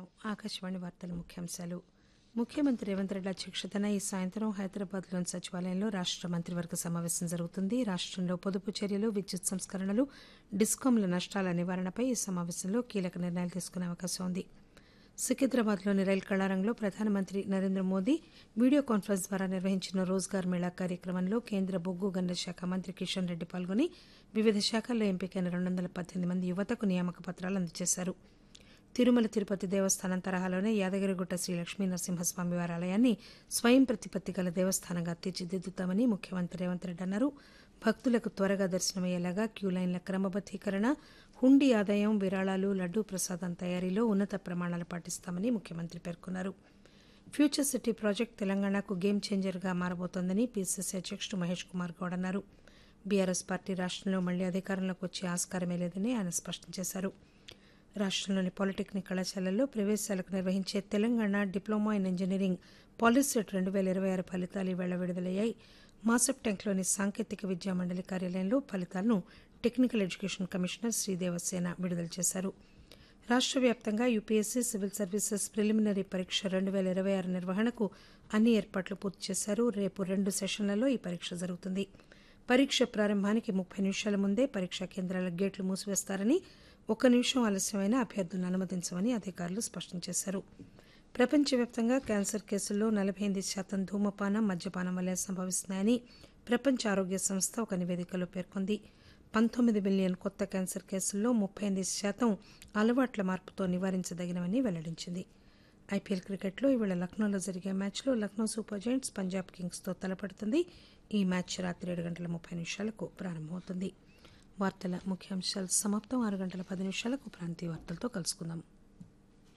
నమస్కారం ఆకాశవాణి వార్తల ముఖ్యాంశాలు ముఖ్యమంత్రి రేవంత్ రెడ్డి అధ్యక్షతన ఈ సాయంత్రం హైదరాబాద్లోని సచివాలయంలో రాష్ట మంత్రివర్గ సమావేశం జరుగుతుంది రాష్టంలో పొదుపు చర్యలు విద్యుత్ సంస్కరణలు డిస్కాంల నష్టాల నివారణపై ఈ సమావేశంలో కీలక నిర్ణయాలు తీసుకునే అవకాశం ఉంది సికింద్రాబాద్లోని రైలు కళారంలో ప్రధానమంత్రి నరేంద్ర మోదీ వీడియో కాన్ఫరెన్స్ ద్వారా నిర్వహించిన రోజ్గార్ మేళా కార్యక్రమంలో కేంద్ర బొగ్గు గనుల శాఖ మంత్రి కిషన్ రెడ్డి పాల్గొని వివిధ శాఖల్లో ఎంపికైన రెండు వందల పద్దెనిమిది మంది యువతకు నియామక పత్రాలు అందజేశారు తిరుమల తిరుపతి దేవస్థానం తరహాలోనే యాదగిరిగుట్ట శ్రీ లక్ష్మీ నరసింహస్వామి వారి ఆలయాన్ని స్వయం ప్రతిపత్తి గల దేవస్థానంగా తీర్చిదిద్దుతామని ముఖ్యమంత్రి రేవంత్ రెడ్డి అన్నారు భక్తులకు త్వరగా దర్శనమయ్యేలాగా క్యూ లైన్ల క్రమబద్దీకరణ హుండీ ఆదాయం విరాళాలు లడ్డూ ప్రసాదం తయారీలో ఉన్నత ప్రమాణాలు పాటిస్తామని ముఖ్యమంత్రి పేర్కొన్నారు ఫ్యూచర్ సిటీ ప్రాజెక్టు తెలంగాణకు గేమ్ చేంజర్గా మారబోతోందని పీసీసీ అధ్యక్షుడు మహేష్ కుమార్ గౌడ్ అన్నారు బీఆర్ఎస్ పార్టీ రాష్టంలో మళ్లీ అధికారంలోకి వచ్చే ఆస్కారమే లేదని ఆయన స్పష్టం చేశారు రాష్టంలోని పాలిటెక్నిక్ కళాశాలల్లో ప్రవేశాలకు నిర్వహించే Telangana diploma in engineering POLYCET రెండు వేల ఇరవై ఆరు ఫలితాలు ఈవేళ విడుదలయ్యాయి మాసప్ ట్యాంక్లోని సాంకేతిక విద్యా మండలి కార్యాలయంలో ఫలితాలను టెక్నికల్ ఎడ్యుకేషన్ కమిషనర్ శ్రీదేవసేన విడుదల చేశారు రాష్ట్ర వ్యాప్తంగా యూపీఎస్సీ సివిల్ సర్వీసెస్ ప్రిలిమినరీ పరీక్ష రెండు వేల ఇరవై ఆరు నిర్వహణకు అన్ని ఏర్పాట్లు పూర్తి చేశారు రేపు రెండు సెషన్లలో ఈ పరీక్ష జరుగుతుంది పరీక్ష ప్రారంభానికి ముప్పై నిమిషాల ముందే పరీక్షా కేంద్రాల గేట్లు మూసివేస్తారని ఒక్క నిమిషం ఆలస్యమైనా అభ్యర్థులను అనుమతించమని అధికారులు స్పష్టం చేశారు ప్రపంచవ్యాప్తంగా క్యాన్సర్ కేసుల్లో నలభై ఎనిమిది శాతం ధూమపానం మద్యపానం వల్లే సంభవిస్తున్నాయని ప్రపంచ ఆరోగ్య సంస్థ ఒక నివేదికలో పేర్కొంది పంతొమ్మిది మిలియన్ కొత్త క్యాన్సర్ కేసుల్లో ముప్పై ఎనిమిది శాతం అలవాట్ల మార్పుతో నివారించదగినవని వెల్లడించింది ఐపీఎల్ క్రికెట్లో ఇవాళ లక్నోలో జరిగే మ్యాచ్లో లక్నో సూపర్ జైంట్స్ పంజాబ్ కింగ్స్తో తలపడుతుంది ఈ మ్యాచ్ రాత్రి ఏడు గంటల ముప్పై నిమిషాలకు ప్రారంభమవుతుంది వార్తల ముఖ్యాంశాలు సమాప్తం ఆరు గంటల పది నిమిషాలకు ప్రాంతీయ వార్తలతో కలుసుకుందాం